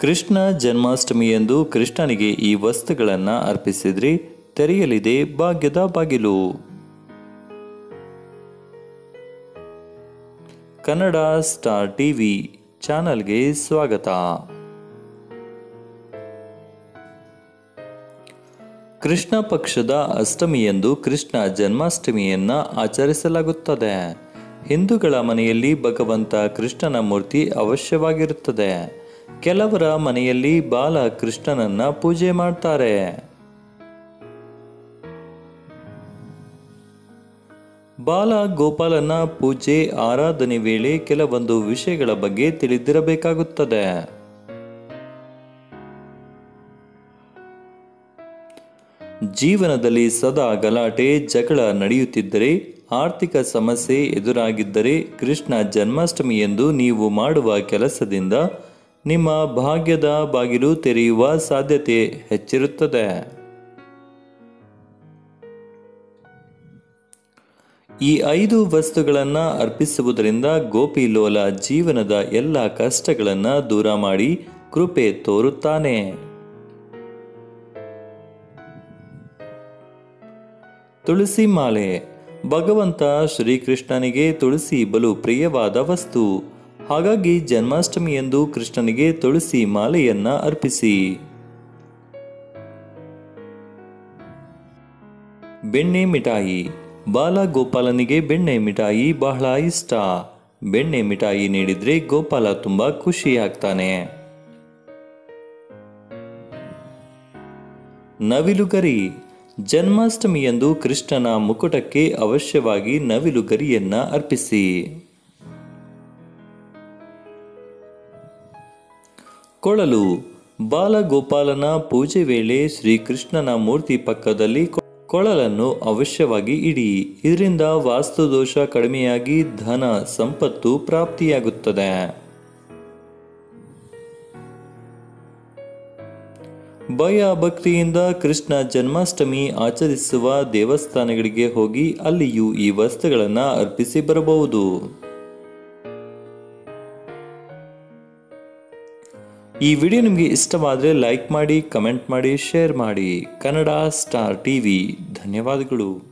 ಕೃಷ್ಣ ಜನ್ಮಾಷ್ಟಮಿಯಂದು ಕೃಷ್ಣನಿಗೆ ಈ ವಸ್ತುಗಳನ್ನು ಅರ್ಪಿಸಿದ್ರಿ ತೆರೆಯಲಿದೆ ಭಾಗ್ಯದ ಬಾಗಿಲು ಕನ್ನಡ ಸ್ಟಾರ್ ಟಿವಿ ಚಾನಲ್ಗೆ ಸ್ವಾಗತ ಕೃಷ್ಣ ಪಕ್ಷದ ಅಷ್ಟಮಿಯಂದು ಕೃಷ್ಣ ಜನ್ಮಾಷ್ಟಮಿಯನ್ನ ಆಚರಿಸಲಾಗುತ್ತದೆ ಹಿಂದೂಗಳ ಮನೆಯಲ್ಲಿ ಭಗವಂತ ಕೃಷ್ಣನ ಮೂರ್ತಿ ಅವಶ್ಯವಾಗಿರುತ್ತದೆ ಕೆಲವರ ಮನೆಯಲ್ಲಿ ಬಾಲ ಕೃಷ್ಣನನ್ನ ಪೂಜೆ ಮಾಡ್ತಾರೆ ಬಾಲ ಗೋಪಾಲನ ಪೂಜೆ ಆರಾಧನೆ ವೇಳೆ ಕೆಲವೊಂದು ವಿಷಯಗಳ ಬಗ್ಗೆ ತಿಳಿದಿರಬೇಕಾಗುತ್ತದೆ ಜೀವನದಲ್ಲಿ ಸದಾ ಗಲಾಟೆ ಜಗಳ ನಡೆಯುತ್ತಿದ್ದರೆ ಆರ್ಥಿಕ ಸಮಸ್ಯೆ ಎದುರಾಗಿದ್ದರೆ ಕೃಷ್ಣ ಜನ್ಮಾಷ್ಟಮಿಯಂದು ನೀವು ಮಾಡುವ ಕೆಲಸದಿಂದ ನಿಮ್ಮ ಭಾಗ್ಯದ ಬಾಗಿಲು ತೆರೆಯುವ ಸಾಧ್ಯತೆ ಹೆಚ್ಚಿರುತ್ತದೆ ಈ ಐದು ವಸ್ತುಗಳನ್ನು ಅರ್ಪಿಸುವುದರಿಂದ ಗೋಪಿ ಲೋಲ ಜೀವನದ ಎಲ್ಲ ಕಷ್ಟಗಳನ್ನು ದೂರ ಮಾಡಿ ಕೃಪೆ ತೋರುತ್ತಾನೆ ತುಳಸಿ ಮಾಲೆ ಭಗವಂತ ಶ್ರೀಕೃಷ್ಣನಿಗೆ ತುಳಸಿ ಬಲು ಪ್ರಿಯವಾದ ವಸ್ತು ಹಾಗಾಗಿ ಜನ್ಮಾಷ್ಟಮಿಯಂದು ಕೃಷ್ಣನಿಗೆ ತುಳಸಿ ಮಾಲೆಯನ್ನ ಅರ್ಪಿಸಿ ಬೆಣ್ಣೆ ಮಿಠಾಯಿ ಬಾಲ ಗೋಪಾಲನಿಗೆ ಬೆಣ್ಣೆ ಮಿಠಾಯಿ ಬಹಳ ಇಷ್ಟ ಬೆಣ್ಣೆ ಮಿಠಾಯಿ ನೀಡಿದ್ರೆ ಗೋಪಾಲ ತುಂಬಾ ಖುಷಿಯಾಗ್ತಾನೆ ನವಿಲುಗರಿ ಜನ್ಮಾಷ್ಟಮಿಯಂದು ಕೃಷ್ಣನ ಮುಕುಟಕ್ಕೆ ಅವಶ್ಯವಾಗಿ ನವಿಲುಗರಿಯನ್ನ ಅರ್ಪಿಸಿ ಕೊಳಲು ಬಾಲಗೋಪಾಲನ ಪೂಜೆ ವೇಳೆ ಶ್ರೀಕೃಷ್ಣನ ಮೂರ್ತಿ ಪಕ್ಕದಲ್ಲಿ ಕೊ- ಕೊಳಲನ್ನು ಅವಶ್ಯವಾಗಿ ಇಡಿ ಇದರಿಂದ ವಾಸ್ತುದೋಷ ಕಡಿಮೆಯಾಗಿ ಧನ ಸಂಪತ್ತು ಪ್ರಾಪ್ತಿಯಾಗುತ್ತದೆ ಭಯ ಭಕ್ತಿಯಿಂದ ಕೃಷ್ಣ ಜನ್ಮಾಷ್ಟಮಿ ಆಚರಿಸುವ ದೇವಸ್ಥಾನಗಳಿಗೆ ಹೋಗಿ ಅಲ್ಲಿಯೂ ಈ ವಸ್ತುಗಳನ್ನು ಅರ್ಪಿಸಿ ಬರಬಹುದು ಈ ವಿಡಿಯೋ ನಿಮಗೆ ಇಷ್ಟವಾದರೆ ಲೈಕ್ ಮಾಡಿ ಕಮೆಂಟ್ ಮಾಡಿ ಶೇರ್ ಮಾಡಿ ಕನ್ನಡ ಸ್ಟಾರ್ ಟಿವಿ ಧನ್ಯವಾದಗಳು